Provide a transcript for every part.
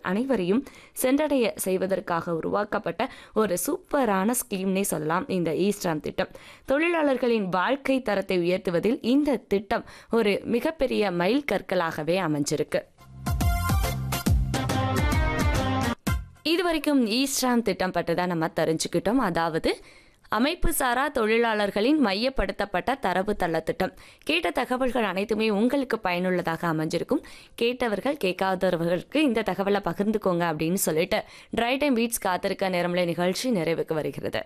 அனைவரையும் சென்றடைய செய்வதற்காக உருவாக்கப்பட்ட ஒரு சூப்பரான ஸ்கீம்னே சொல்லலாம் இந்த ஈஸ்டாம் திட்டம் தொழிலாளர்களின் வாழ்க்கை தரத்தை உயர்த்துவதில் இந்த திட்டம் ஒரு மிகப்பெரிய மைல் கற்களாகவே அமைஞ்சிருக்கு இதுவரைக்கும் ஈஸ்டாம் திட்டம் பற்றி தான் நம்ம தெரிஞ்சுக்கிட்டோம் அதாவது அமைப்பு சாரா தொழிலாளர்களின் மையப்படுத்தப்பட்ட தரவு தள திட்டம் கேட்ட தகவல்கள் அனைத்துமே உங்களுக்கு பயனுள்ளதாக அமைஞ்சிருக்கும் கேட்டவர்கள் கேட்காதவர்களுக்கு இந்த தகவலை பகிர்ந்துக்கோங்க அப்படின்னு சொல்லிட்டு ட்ரை டைம் பீட்ஸ் காத்திருக்க நேரமலை நிகழ்ச்சி நிறைவுக்கு வருகிறது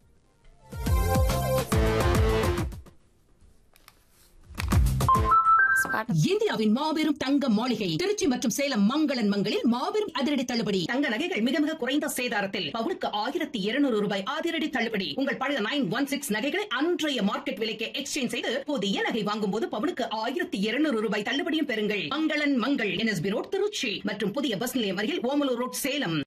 இந்தியாவின் மாபெரும் தங்க மாளிகை திருச்சி மற்றும் சேலம் மங்களன் மங்களில் மாபெரும் அதிரடி தள்ளுபடி தங்க நகைகள் மிக மிக குறைந்த சேதாரத்தில் பவுனுக்கு ஆயிரத்தி இருநூறு ரூபாய் அதிரடி தள்ளுபடி உங்கள் பழைய நைன் ஒன் சிக்ஸ் நகைகளை அன்றைய மார்க்கெட் விலைக்கு எக்ஸ்சேஞ்ச் செய்து புதிய நகை வாங்கும் போது பவுனுக்கு ஆயிரத்தி இருநூறு ரூபாய் தள்ளுபடியும் பெறுங்கள் மங்களன் மங்கள் என்எஸ்பி ரோட் திருச்சி மற்றும் புதிய பஸ் நிலையம் அருகில் ஓமலூர் ரோட் సేలం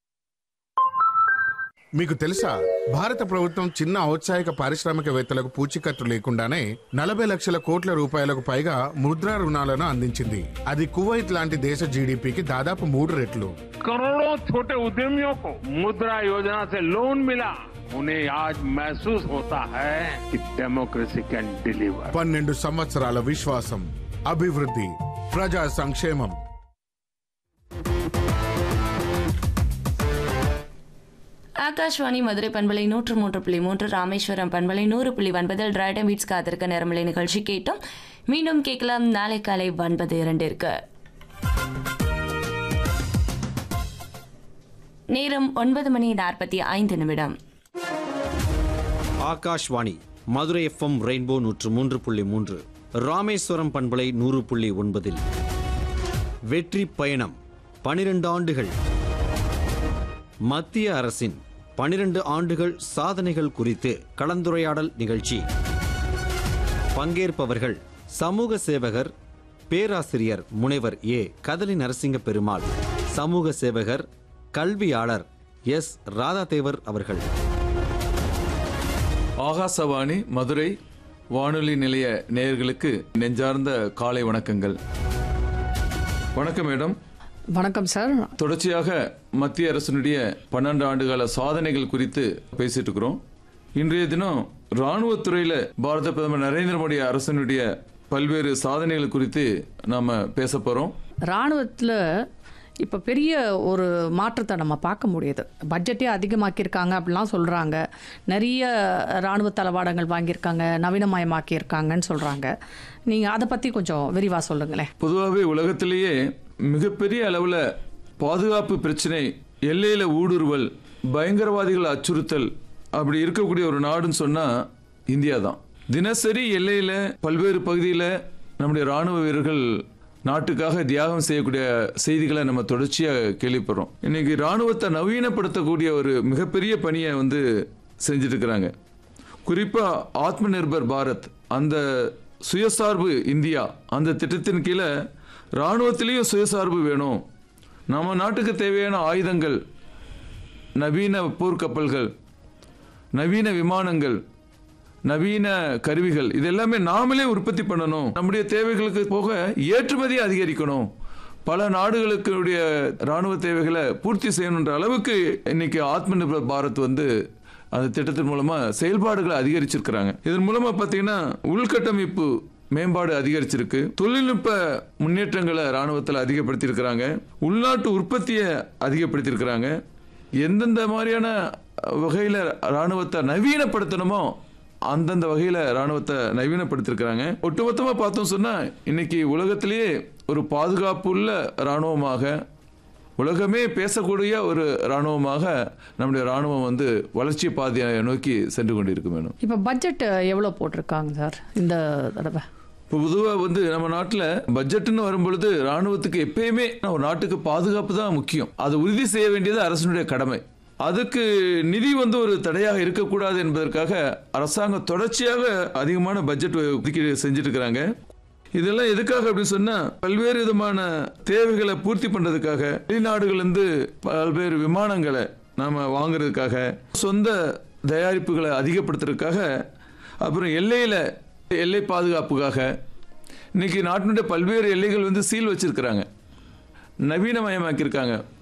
మీకు తెలుసా భారత ప్రభుత్వం చిన్న ఔత్సాహిక పారిశ్రామికవేత్తలకు పూచీకత్తు లేకుండానే నలభై లక్షల కోట్ల రూపాయలకు పైగా ముద్రా రుణాలను అందించింది అది కువైట్ లాంటి దేశ జీడిపికి దాదాపు మూడు రెట్లు करोड़ों छोटे उद्यमियों को मुद्रा योजना से लोन मिला उन्हें आज महसूस होता है कि डेमोक्रेसी कैन डिलीवर పన్నెండు సంవత్సరాల విశ్వాసం అభివృద్ధి ప్రజా సంక్షేమం ஆகாஷ்வாணி மதுரை பண்பலை நூற்று மூன்று புள்ளி மூன்று ராமேஸ்வரம் பண்பலை நூறு புள்ளி ஒன்பதில் டிரைடம் பீட்ஸ் காத்திருக்க நேரமலை நிகழ்ச்சி கேட்டோம் மீண்டும் கேட்கலாம் நாளை காலை ஒன்பது இரண்டிற்கு நேரம் ஒன்பது மணி நாற்பத்தி ஐந்து நிமிடம் ஆகாஷ்வாணி மதுரை எஃப்எம் ரெயின்போ நூற்று மூன்று புள்ளி மூன்று ராமேஸ்வரம் பண்பலை நூறு புள்ளி ஒன்பதில் வெற்றி பயணம் பனிரெண்டு ஆண்டுகள் மத்திய அரசின் பனிரெண்டு ஆண்டுகள் சாதனைகள் குறித்து கலந்துரையாடல் நிகழ்ச்சி பங்கேற்பவர்கள் சமூக சேவகர் பேராசிரியர் முனைவர் ஏ கதலி நரசிங்க பெருமாள் சமூக சேவகர் கல்வியாளர் எஸ் ராதாதேவர் அவர்கள் ஆகாசவாணி மதுரை வானொலி நிலைய நேயர்களுக்கு நெஞ்சார்ந்த காலை வணக்கங்கள் வணக்கம் மேடம் வணக்கம் சார் தொடர்ச்சியாக மத்திய அரசினுடைய பன்னெண்டு ஆண்டுகால சாதனைகள் குறித்து பேசிட்டு இருக்கிறோம் இன்றைய தினம் ராணுவத்துறையில பாரத பிரதமர் நரேந்திர மோடி அரசினுடைய பல்வேறு சாதனைகள் குறித்து நாம பேச போறோம் ராணுவத்தில் இப்போ பெரிய ஒரு மாற்றத்தை நம்ம பார்க்க முடியுது பட்ஜெட்டே அதிகமாக்கியிருக்காங்க அப்படிலாம் சொல்கிறாங்க நிறைய ராணுவ தளவாடங்கள் வாங்கியிருக்காங்க நவீனமயமாக்கியிருக்காங்கன்னு சொல்கிறாங்க நீங்கள் அதை பற்றி கொஞ்சம் விரிவாக சொல்லுங்களேன் பொதுவாகவே உலகத்திலேயே மிகப்பெரிய அளவில் பாதுகாப்பு பிரச்சனை எல்லையில் ஊடுருவல் பயங்கரவாதிகள் அச்சுறுத்தல் அப்படி இருக்கக்கூடிய ஒரு நாடுன்னு சொன்னால் இந்தியா தான் தினசரி எல்லையில் பல்வேறு பகுதியில் நம்முடைய ராணுவ வீரர்கள் நாட்டுக்காக தியாகம் செய்யக்கூடிய செய்திகளை நம்ம தொடர்ச்சியாக கேள்விப்படுறோம் இன்னைக்கு ராணுவத்தை நவீனப்படுத்தக்கூடிய ஒரு மிகப்பெரிய பணியை வந்து செஞ்சுட்டு இருக்கிறாங்க குறிப்பா ஆத்ம நிர்பர் பாரத் அந்த சுயசார்பு இந்தியா அந்த திட்டத்தின் கீழே ராணுவத்திலையும் சுயசார்பு வேணும் நம்ம நாட்டுக்கு தேவையான ஆயுதங்கள் நவீன போர்க்கப்பல்கள் நவீன விமானங்கள் நவீன கருவிகள் இது எல்லாமே நாமளே உற்பத்தி பண்ணணும் நம்முடைய தேவைகளுக்கு போக ஏற்றுமதி அதிகரிக்கணும் பல நாடுகளுக்கு ராணுவ தேவைகளை பூர்த்தி செய்யணுன்ற அளவுக்கு இன்னைக்கு ஆத்ம நிர்பர் பாரத் வந்து அந்த திட்டத்தின் மூலமா செயல்பாடுகளை அதிகரிச்சிருக்கிறாங்க இதன் மூலமா பாத்தீங்கன்னா உள்கட்டமைப்பு மேம்பாடு அதிகரிச்சிருக்கு தொழில்நுட்ப முன்னேற்றங்களை ராணுவத்தில் அதிகப்படுத்தியிருக்கிறாங்க உள்நாட்டு உற்பத்தியை அதிகப்படுத்தியிருக்கிறாங்க எந்தெந்த மாதிரியான வகையில் ராணுவத்தை நவீனப்படுத்தணுமோ அந்தந்த வகையில் ராணுவத்தை நவீனப்படுத்தியிருக்கிறாங்க ஒட்டுமொத்தமாக பார்த்தோம் சொன்னால் இன்னைக்கு உலகத்திலேயே ஒரு பாதுகாப்பு உள்ள ராணுவமாக உலகமே பேசக்கூடிய ஒரு ராணுவமாக நம்முடைய ராணுவம் வந்து வளர்ச்சி பாதையை நோக்கி சென்று கொண்டிருக்கு மேடம் இப்போ பட்ஜெட் எவ்வளோ போட்டிருக்காங்க சார் இந்த தடவை இப்போ பொதுவாக வந்து நம்ம நாட்டில் பட்ஜெட்னு வரும்பொழுது ராணுவத்துக்கு எப்பயுமே ஒரு நாட்டுக்கு பாதுகாப்பு தான் முக்கியம் அதை உறுதி செய்ய வேண்டியது அரசனுடைய கடமை அதுக்கு நிதி வந்து ஒரு தடையாக இருக்கக்கூடாது என்பதற்காக அரசாங்கம் தொடர்ச்சியாக அதிகமான பட்ஜெட் ஒதுக்கீடு செஞ்சுட்டு இருக்கிறாங்க இதெல்லாம் எதுக்காக அப்படின்னு சொன்னா பல்வேறு விதமான தேவைகளை பூர்த்தி பண்றதுக்காக வெளிநாடுகள்லேருந்து பல்வேறு விமானங்களை நாம வாங்குறதுக்காக சொந்த தயாரிப்புகளை அதிகப்படுத்துறதுக்காக அப்புறம் எல்லையில எல்லை பாதுகாப்புக்காக இன்னைக்கு நாட்டினுடைய பல்வேறு எல்லைகள் வந்து சீல் வச்சிருக்கிறாங்க நவீனமயமாக்கியிருக்காங்க